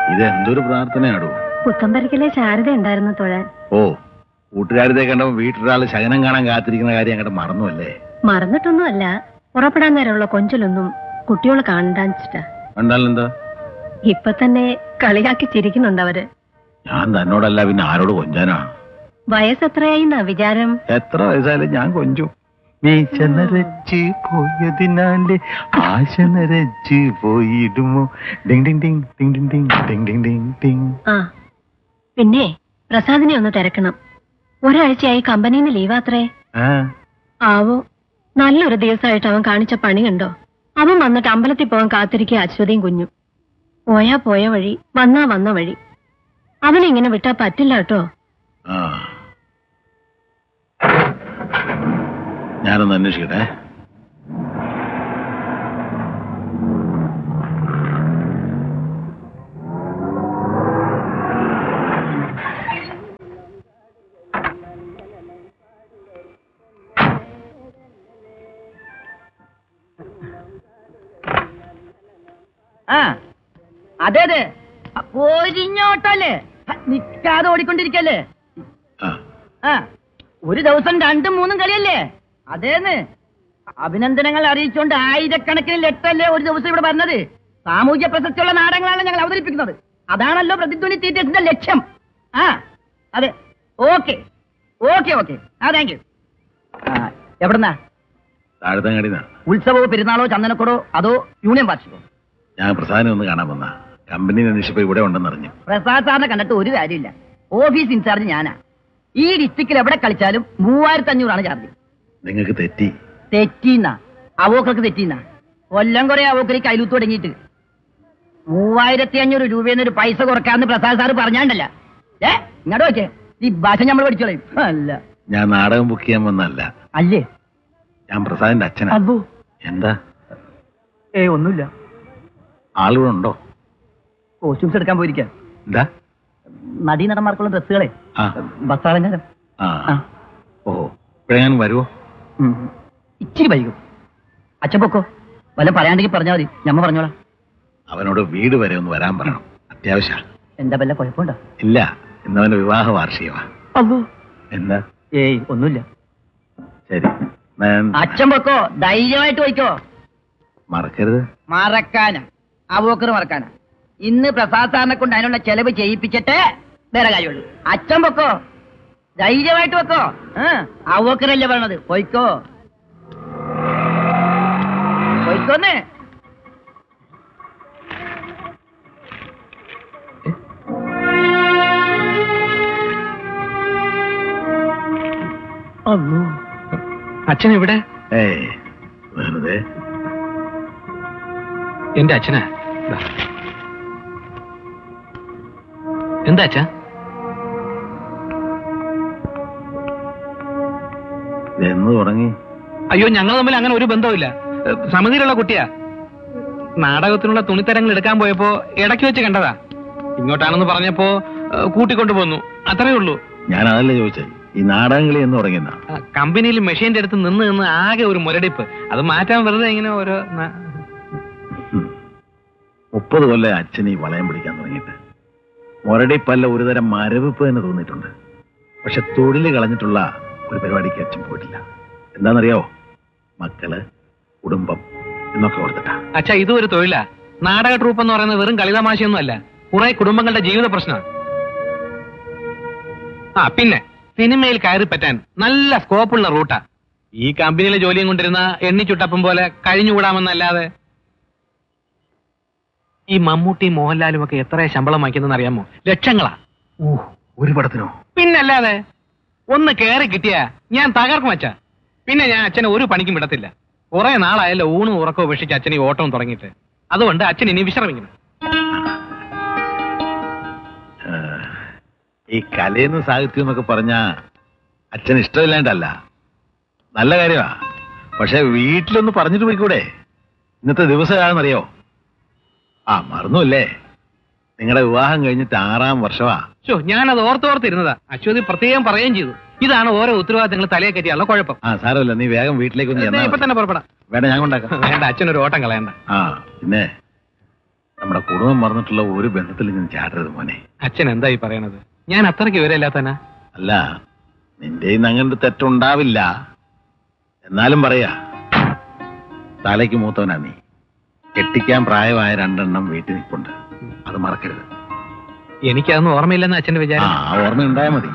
ഇത് എന്തൊരു പ്രാർത്ഥനയാടോ പുത്തമ്പരിക്കലെ ശാരദ ഉണ്ടായിരുന്നു തൊഴാൻ ഓ കൂട്ടുകാരത്തെ കണ്ടപ്പോ വീട്ടിലൊരാള് ശകനം കാണാൻ കാത്തിരിക്കുന്ന കാര്യം അങ്ങോട്ട് മറന്നുവല്ലേ മറന്നിട്ടൊന്നുമല്ല പുറപ്പെടാൻ നേരമുള്ള കൊഞ്ചലൊന്നും കുട്ടിയോള് കാണണ്ടാച്ചിട്ടാ കണ്ടാലെന്താ ഇപ്പൊ തന്നെ കളിയാക്കി ചിരിക്കുന്നുണ്ട് അവര് ഞാൻ തന്നോടല്ല പിന്നെ ആരോട് കൊഞ്ചാനാ വയസ്സെത്രയായി എന്നാ വിചാരം എത്ര വയസ്സായാലും ഞാൻ കൊഞ്ചു വീഴ്ച നരച്ച് പോയതിനാല് ആശ നരച്ച് പോയിടുമോ ഡിങ് ഡിങ് ഡിങ് ഡിങ് ഡിങ് ഡിങ് ഡിങ് ഡിങ് ഡിങ് ഡിങ് ആ പിന്നെ പ്രസാദിനെ ഒന്ന് തിരക്കണം ഒരാഴ്ചയായി കമ്പനിന്ന് ലീവാത്രേ ആ ആവോ നല്ലൊരു ദിവസമായിട്ട് അവൻ കാണിച്ച പണി കണ്ടോ അവൻ വന്നിട്ട് അമ്പലത്തിൽ പോകാൻ കാത്തിരിക്കുക അശ്വതിയും കുഞ്ഞും പോയാ പോയ വഴി വന്നാ വന്ന വഴി അവനെ ഇങ്ങനെ വിട്ടാ പറ്റില്ല കേട്ടോ ആ ഞാനൊന്ന് അന്വേഷിക്കട്ടെ ആ അതെ അതെ പോരിഞ്ഞോട്ടല്ലേ നിക്കാതെ ഓടിക്കൊണ്ടിരിക്കല്ലേ ആ ആ ഒരു ദിവസം രണ്ടും മൂന്നും കളിയല്ലേ അതേന്ന് അഭിനന്ദനങ്ങൾ അറിയിച്ചുകൊണ്ട് ആയിരക്കണക്കിന് ലെറ്ററല്ലേ ഒരു ദിവസം ഇവിടെ വരുന്നത് സാമൂഹ്യ പ്രസക്തിയുള്ള നാടകങ്ങളാണ് ഞങ്ങൾ അവതരിപ്പിക്കുന്നത് അതാണല്ലോ പ്രതിധ്വനി തീറ്റേഴ്സിന്റെ ലക്ഷ്യം ആ അതെ ഓക്കെ ഓക്കെ ഓക്കെ ആ താങ്ക് യു എവിടുന്നാ താഴത്തങ്ങാടിന്നാ ഉത്സവമോ പെരുന്നാളോ ചന്ദനക്കുടോ അതോ യൂണിയൻ വാർഷികോ ഞാൻ പ്രസാദിനെ ഒന്ന് കാണാൻ വന്ന കമ്പനി അന്വേഷിച്ചപ്പോ ഇവിടെ ഉണ്ടെന്നറിഞ്ഞു പ്രസാദ് സാറിനെ കണ്ടിട്ട് ഒരു കാര്യമില്ല ഓഫീസ് ഇൻചാർജ് ഞാനാ ഈ ഡിസ്ട്രിക്റ്റിൽ എവിടെ കളിച്ചാലും മൂവായിരത്തി അഞ്ഞൂറാണ് ചാർജ് നിങ്ങൾക്ക് തെറ്റി തെറ്റീന്നാ അവോക്കർക്ക് തെറ്റീന്നാ കൊല്ലം കുറെ അവോക്കരി കയ്യിലൂത്ത് തുടങ്ങിയിട്ട് മൂവായിരത്തി അഞ്ഞൂറ് രൂപയെന്ന് ഒരു പൈസ കുറക്കാന്ന് പ്രസാദ് സാറ് പറഞ്ഞാണ്ടല്ല ഏ ഇങ്ങോട്ട് വെച്ചേ ഈ ഭാഷ നമ്മൾ പഠിച്ചോളയും അല്ല ഞാൻ നാടകം ബുക്ക് ചെയ്യാൻ വന്നല്ല അല്ലേ ഞാൻ പ്രസാദിന്റെ അച്ഛനാ അബു എന്താ ഏ ഒന്നുമില്ല ആളുകൂടെ ഉണ്ടോ കോസ്റ്റ്യൂംസ് എടുക്കാൻ പോയിരിക്കാം എന്താ നടീനടന്മാർക്കുള്ള ഡ്രസ്സുകളെ ആ ബസ്സാളഞ്ഞാലും ആ ആ. ഓഹോ ഇപ്പോഴെങ്ങാനും വരുവോ ഇച്ചിരി വൈകും അച്ഛൻ പൊക്കോ വല്ല പറയാണ്ടെങ്കിൽ പറഞ്ഞാൽ മതി ഞമ്മ പറഞ്ഞോളാം അവനോട് വീട് വരെ ഒന്ന് വരാൻ പറയണം അത്യാവശ്യ എന്താ വല്ല കുഴപ്പമുണ്ടോ ഇല്ല ഇന്നവന്റെ വിവാഹ വാർഷികമാ അല്ലോ എന്താ ഏയ് ഒന്നുമില്ല ശരി എന്നാ ഞാൻ അച്ഛൻ പൊക്കോ ധൈര്യമായിട്ട് പോയിക്കോ മറക്കരുത് മറക്കാനാ അവോക്കർ മറക്കാനാ ഇന്ന് പ്രസാദ് സാറിനെ കൊണ്ട് അതിനുള്ള ചെലവ് ചെയ്യിപ്പിച്ചിട്ട് വേറെ കാര്യമുള്ളൂ അച്ഛൻ പൊക്കോ ധൈര്യമായിട്ട് വെക്കോ അവോക്കറല്ലേ പറയണത് പോയിക്കോ പോയിക്കോന്ന് അച്ഛൻ എവിടെ ഏയ് വെറുതെ എന്റെ അച്ഛനാ ദാ. എന്താ അച്ഛാ എന്ന് തുടങ്ങി അയ്യോ ഞങ്ങൾ തമ്മിൽ അങ്ങനെ ഒരു ബന്ധവുമില്ല ഏ, സമിതിയിലുള്ള കുട്ടിയാ നാടകത്തിനുള്ള തുണിത്തരങ്ങൾ എടുക്കാൻ പോയപ്പോ ഇടയ്ക്ക് വെച്ച് കണ്ടതാ ഇങ്ങോട്ടാണെന്ന് പറഞ്ഞപ്പോ ഏ, കൂട്ടിക്കൊണ്ടു പോന്നു അത്രേ ഉള്ളൂ ഞാൻ അതല്ല ചോദിച്ചത് ഈ നാടകങ്ങളി എന്ന് തുടങ്ങിയെന്നാ ആ, കമ്പനിയിൽ മെഷീന്റെ അടുത്ത് നിന്ന് നിന്ന് ആകെ ഒരു മുരടിപ്പ് അത് മാറ്റാൻ വെറുതെ ഇങ്ങനെ ഓരോ ന- ഉം. മുപ്പത് കൊല്ലം അച്ഛൻ ഈ വളയം പിടിക്കാൻ തുടങ്ങിയിട്ട് മുരടിപ്പല്ല ഒരുതരം മരവിപ്പ് തന്നെ തോന്നിയിട്ടുണ്ട് പക്ഷെ തൊഴില് കളഞ്ഞിട്ടുള്ള ഒരു പരിപാടിക്ക് അച്ഛൻ പോയിട്ടില്ല എന്താണെന്നറിയാവോ മക്കള് കുടുംബം എന്നൊക്കെ ഓർത്തിട്ടാ അച്ഛാ ഇതും ഒരു തൊഴിലാ നാടക ട്രൂപ്പ് എന്ന് പറയുന്നത് വെറും കളിതമാശയൊന്നും അല്ല കുറെ കുടുംബങ്ങളുടെ ജീവിത പ്രശ്നമാണ് ആ പിന്നെ സിനിമയിൽ കയറി പറ്റാൻ നല്ല സ്കോപ്പുള്ള റൂട്ടാ ഈ കമ്പനിയിലെ ജോലിയും കൊണ്ടിരുന്ന എണ്ണിച്ചുട്ടപ്പം പോലെ കഴിഞ്ഞുകൂടാമെന്നല്ലാതെ ഈ മമ്മൂട്ടിയും മോഹൻലാലും ഒക്കെ എത്ര ശമ്പളം വാങ്ങിക്കുന്നതെന്ന് അറിയാമോ ലക്ഷങ്ങളാ ഓ ഒരു പടത്തിനോ പിന്നല്ലാതെ ഒന്ന് കയറി കിട്ടിയാ ഞാൻ തകർക്കും അച്ഛാ പിന്നെ ഞാൻ അച്ഛനെ ഒരു പണിക്കും വിടത്തില്ല കുറെ നാളായല്ലോ ഊണും ഉറക്കവും ഉപേക്ഷിച്ച് അച്ഛൻ ഈ ഓട്ടവും തുടങ്ങിയിട്ട് അതുകൊണ്ട് അച്ഛൻ ഇനി വിശ്രമിക്കണം ആ, ഈ കലയെന്ന് സാഹിത്യം എന്നൊക്കെ പറഞ്ഞ അച്ഛൻ ഇഷ്ടമില്ലാണ്ടല്ല നല്ല കാര്യമാ പക്ഷെ വീട്ടിലൊന്ന് പറഞ്ഞിട്ട് പോയിക്കൂടെ ഇന്നത്തെ ദിവസം ഏതാണെന്നറിയോ ആ മറന്നുല്ലേ നിങ്ങളുടെ വിവാഹം കഴിഞ്ഞിട്ട് ആറാം വർഷമാ ഷോ ഞാനത് ഓർത്തോർത്തിരുന്നതാ അശ്വതി പ്രത്യേകം പറയുകയും ചെയ്തു ഇതാണ് ഓരോ ഉത്തരവാദിത്തങ്ങൾ തലയെ കയറ്റിയുള്ള കുഴപ്പം ആ സാരമില്ല നീ വേഗം വീട്ടിലേക്ക് ഒന്ന് ദേ, ചെന്നാ ഇപ്പൊ മതി. തന്നെ പുറപ്പെടാം വേണ്ട ഞാൻ കൊണ്ടാക്കാം വേണ്ട അച്ഛനൊരു ഓട്ടം കളയണ്ട ആ പിന്നെ നമ്മുടെ കുടുംബം മറന്നിട്ടുള്ള ഒരു ബന്ധത്തിൽ ഞാൻ ചാടരുത് മോനെ അച്ഛൻ എന്തായി പറയണത് ഞാൻ അത്രയ്ക്ക് വിവരമില്ലാത്തനാ അല്ല നിന്റെ അങ്ങനത്തെ തെറ്റുണ്ടാവില്ല എന്നാലും പറയാ തലയ്ക്ക് മൂത്തവനാ നീ കെട്ടിക്കാൻ പ്രായമായ രണ്ടെണ്ണം വീട്ടിൽ നിൽപ്പുണ്ട് അത് മറക്കരുത് എനിക്കതൊന്നും ഓർമ്മയില്ലെന്ന് അച്ഛന്റെ ആ വിചാരം ആ ഓർമ്മയുണ്ടായാ മതി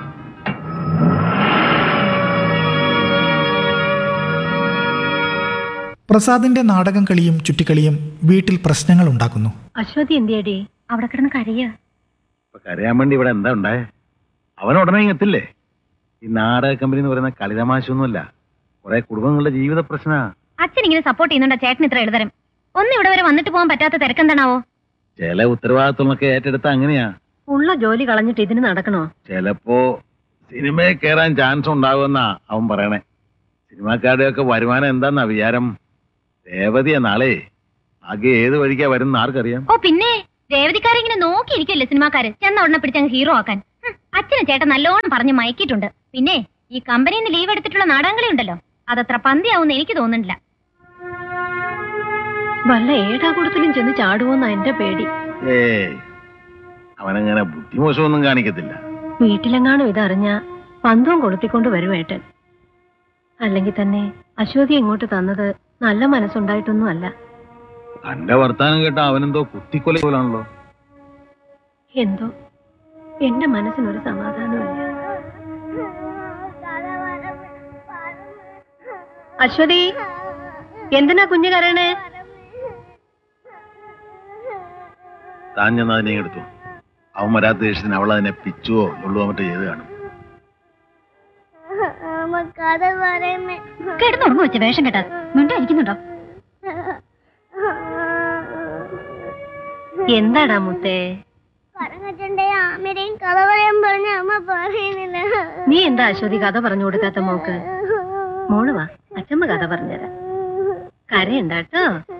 പ്രസാദിന്റെ നാടകം കളിയും ചുറ്റിക്കളിയും വീട്ടിൽ പ്രശ്നങ്ങൾ ഉണ്ടാക്കുന്നു അശ്വതി എന്തിയടി അവിടെ കിടന്ന് കരയ ഇപ്പൊ കരയാൻ വേണ്ടി ഇവിടെ എന്താ ഉണ്ടായേ അവൻ ഉടനെ ഇങ്ങ് എത്തില്ലേ ഈ നാടക കമ്പനി എന്ന് പറയുന്ന കളിതമാശൊന്നുമല്ല കുറെ കുടുംബങ്ങളുടെ ജീവിത പ്രശ്ന അച്ഛൻ ഇങ്ങനെ സപ്പോർട്ട് ചെയ്യുന്നുണ്ടോ ചേട്ടൻ ഇത്ര എഴുതരം ഒന്ന് ഇവിടെ വരെ വന്നിട്ട് പോകാൻ പറ്റാത്ത തിരക്കെന്താണാവോ ചില ഉത്തരവാദിത്വങ്ങളൊക്കെ ഏറ്റെടുത്ത അങ്ങനെയാ ഉള്ള ജോലി കളഞ്ഞിട്ട് ഇതിന് നടക്കണോ ചിലപ്പോ സിനിമയിൽ കയറാൻ ചാൻസ് ഉണ്ടാകുമെന്നാ അവൻ പറയണേ സിനിമാക്കാരുടെയൊക്കെ വരുമാനം എന്താന്നാ വിചാരം രേവതിയാ നാളെ ആകെ ഏത് വഴിക്കാ വരുന്ന ആർക്കറിയാം ഓ പിന്നെ രേവതിക്കാരെ ഇങ്ങനെ നോക്കിയിരിക്കുമല്ലേ സിനിമാക്കാര് ചെന്ന ഉടനെ പിടിച്ചങ്ങ് ഹീറോ ആക്കാൻ ഹും, അച്ഛനെ ചേട്ടൻ നല്ലോണം പറഞ്ഞ് മയക്കിയിട്ടുണ്ട് പിന്നെ ഈ കമ്പനിയിൽ നിന്ന് ലീവ് എടുത്തിട്ടുള്ള നാടകങ്ങളി ഉണ്ടല്ലോ അതത്ര പന്തിയാവുന്ന എനിക്ക് തോന്നുന്നില്ല വല്ല ഏടാകൂടത്തിലും ചെന്ന് ചാടുവോന്നാ എന്റെ പേടി ഏയ് അവനങ്ങനെ ബുദ്ധിമോശമൊന്നും കാണിക്കത്തില്ല വീട്ടിലെങ്ങാനും ഇതറിഞ്ഞ പന്തവും കൊളുത്തിക്കൊണ്ട് വരുവേട്ടൻ അല്ലെങ്കിൽ തന്നെ അശ്വതി ഇങ്ങോട്ട് തന്നത് നല്ല മനസ്സുണ്ടായിട്ടൊന്നും അല്ല തന്റെ വർത്താനം കേട്ട അവനെന്തോ കുത്തിക്കൊല പോലാണല്ലോ എന്തോ എന്റെ മനസ്സിനൊരു സമാധാനമില്ല അശ്വതി എന്തിനാ കുഞ്ഞു കരയണേ താൻ ചെന്ന് അതിനെ എടുത്തു അവൻ വരാത്ത ദേഷ്യത്തിന് അവൾ അതിനെ പിച്ചുവോ നുള്ളുവോ മറ്റോ ചെയ്ത് കാണും കഥ പറയുന്നേ കിടന്നുറങ്ങു വെച്ച വേഷം കേട്ടാ മിണ്ടായിരിക്കുന്നുണ്ടോ എന്താടാ മുത്തേ പറഞ്ഞിട്ടുണ്ടേ ആമരെയും കഥ പറയാൻ പറഞ്ഞ അമ്മ പറയുന്നില്ല നീ എന്താ അശ്വതി കഥ പറഞ്ഞു കൊടുക്കാത്ത മോക്ക് മോള് വാ അച്ഛമ്മ കഥ പറഞ്ഞുതരാം കരയുണ്ടാട്ടോ